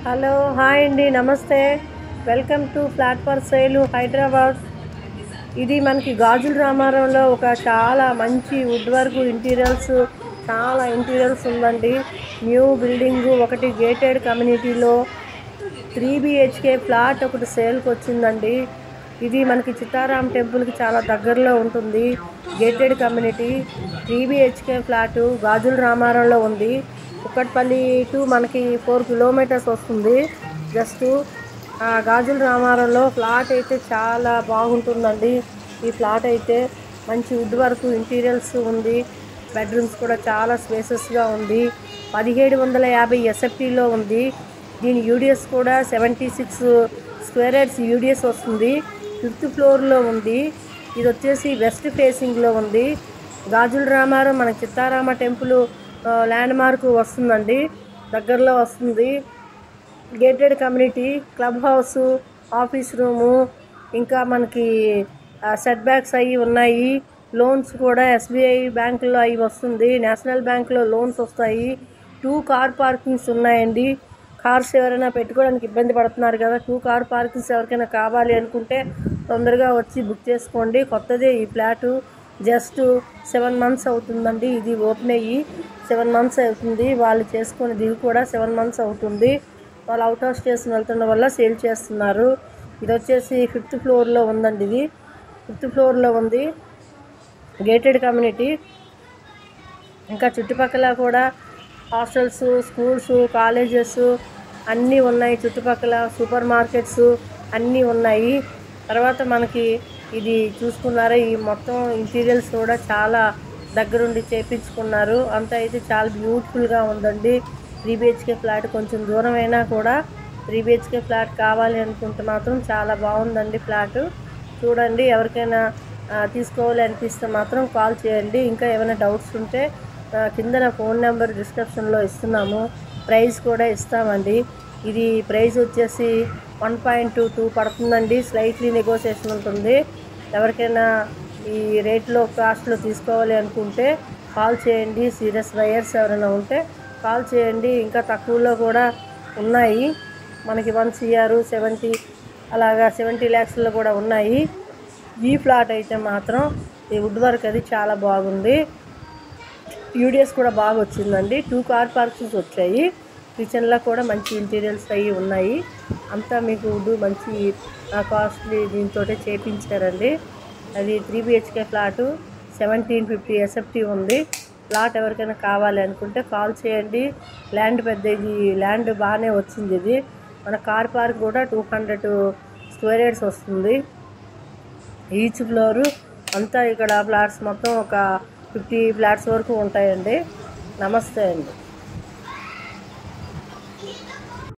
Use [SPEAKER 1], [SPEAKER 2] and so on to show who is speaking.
[SPEAKER 1] hello hi అండి నమస్తే welcome to flat for sale Hyderabad ఇది మనకి గాజుల రామారంలో ఒక చాలా మంచి వుడ్ వర్క్ ఇంటీరియర్స్ చాలా ఇంటీరియర్స్ ఉందండి న్యూ బిల్డింగ్ ఒకటి గేటెడ్ కమ్యూనిటీలో త్రీ బిహెచ్కే ఫ్లాట్ ఒకటి సేల్కి వచ్చిందండి ఇది మనకి చిత్తారాం టెంపుల్కి చాలా దగ్గరలో ఉంటుంది gated community three BHK flat Gajula రామారంలో ఉంది కుక్కట్పల్లి టు మనకి ఫోర్ కిలోమీటర్స్ వస్తుంది జస్ట్ ఆ గాజుల రామారంలో ఫ్లాట్ అయితే చాలా బాగుంటుందండి ఈ ఫ్లాట్ అయితే మంచి వుడ్ వర్క్ ఇంటీరియర్స్ ఉంది బెడ్రూమ్స్ కూడా చాలా స్పేసెస్గా ఉంది పదిహేడు వందల యాభై ఎస్ఎఫ్టీలో ఉంది దీని యూడిఎస్ కూడా seventy six square yards UDS వస్తుంది ఫిఫ్త్ ఫ్లోర్లో ఉంది ఇది వచ్చేసి వెస్ట్ ఫేసింగ్లో ఉంది గాజుల రామారం మన చిత్తారామ టెంపుల్ ల్యాండ్ మార్క్ వస్తుందండి దగ్గరలో వస్తుంది gated community club house office room ఇంకా మనకి సెట్ బ్యాక్స్ అవి ఉన్నాయి లోన్స్ కూడా ఎస్బీఐ బ్యాంకులో అవి వస్తుంది నేషనల్ బ్యాంకులో లోన్స్ వస్తాయి టూ కార్ పార్కింగ్స్ ఉన్నాయండి కార్స్ ఎవరైనా పెట్టుకోవడానికి ఇబ్బంది పడుతున్నారు కదా టూ కార్ పార్కింగ్స్ ఎవరికైనా కావాలి అనుకుంటే తొందరగా వచ్చి బుక్ చేసుకోండి కొత్తదే ఈ ఫ్లాటు జస్ట్ సెవెన్ మంత్స్ అవుతుందండి ఇది ఓపెన్ అయ్యి సెవెన్ మంత్స్ అవుతుంది వాళ్ళు చేసుకునేది ఇది కూడా సెవెన్ మంత్స్ అవుతుంది వాళ్ళు అవుట్ ఆఫ్ స్టేషన్ వెళ్తున్న వల్ల సేల్ చేస్తున్నారు ఇది వచ్చేసి ఫిఫ్త్ ఫ్లోర్లో ఉందండి ఇది ఫిఫ్త్ ఫ్లోర్లో ఉంది గేటెడ్ కమ్యూనిటీ ఇంకా చుట్టుపక్కల కూడా హాస్టల్స్ స్కూల్స్ కాలేజెస్ అన్నీ ఉన్నాయి చుట్టుపక్కల సూపర్ మార్కెట్స్ అన్నీ ఉన్నాయి తర్వాత మనకి ఇది చూసుకున్నారా ఈ మొత్తం ఇంటీరియర్స్ కూడా చాలా దగ్గరుండి చేపించుకున్నారు అంతా అయితే చాలా బ్యూటిఫుల్గా ఉందండి త్రీ బిహెచ్కే ఫ్లాట్ కొంచెం దూరం అయినా కూడా త్రీ బిహెచ్కే ఫ్లాట్ కావాలి అనుకుంటే మాత్రం చాలా బాగుందండి ఫ్లాట్ చూడండి ఎవరికైనా ఆ, తీసుకోవాలి అనిపిస్తే మాత్రం కాల్ చేయండి ఇంకా ఏమైనా డౌట్స్ ఉంటే ఆ, కింద నా ఫోన్ నెంబర్ డిస్క్రిప్షన్లో ఇస్తున్నాము ప్రైస్ కూడా ఇస్తామండి ఇది ప్రైస్ వచ్చేసి వన్ పాయింట్ టూ టూ పడుతుందండి స్లైట్లీ నెగోసియేషన్ ఉంటుంది ఎవరికైనా ఈ రేట్లో కాస్ట్లో తీసుకోవాలి అనుకుంటే కాల్ చేయండి సీరియస్ బయర్స్ ఎవరైనా ఉంటే కాల్ చేయండి ఇంకా తక్కువలో కూడా ఉన్నాయి మనకి వన్ సిఆర్ సెవెంటీ అలాగా సెవెంటీ ల్యాక్స్లో కూడా ఉన్నాయి ఈ ఫ్లాట్ అయితే మాత్రం ఈ వుడ్ వర్క్ అది చాలా బాగుంది యూడిఎస్ కూడా బాగా వచ్చిందండి టూ కార్ పార్కింగ్స్ వచ్చాయి కిచెన్లో కూడా మంచి ఇంటీరియర్స్ అవి ఉన్నాయి అంతా మీకు వుడ్ మంచి కాస్ట్లీ దీంతో చేపించారండి అది three BHK flat seventeen fifty SFT ఉంది ఫ్లాట్ ఎవరికైనా కావాలి అనుకుంటే కాల్ చేయండి ల్యాండ్ పెద్ద ఇది ల్యాండ్ బాగానే వచ్చింది ఇది మన కార్ పార్క్ కూడా టూ హండ్రెడ్ స్క్వేర్ యార్డ్స్ వస్తుంది ఈచ్ ఫ్లోరు అంతా ఇక్కడ ఫ్లాట్స్ మొత్తం ఒక ఫిఫ్టీ ఫ్లాట్స్ వరకు ఉంటాయండి నమస్తే అండి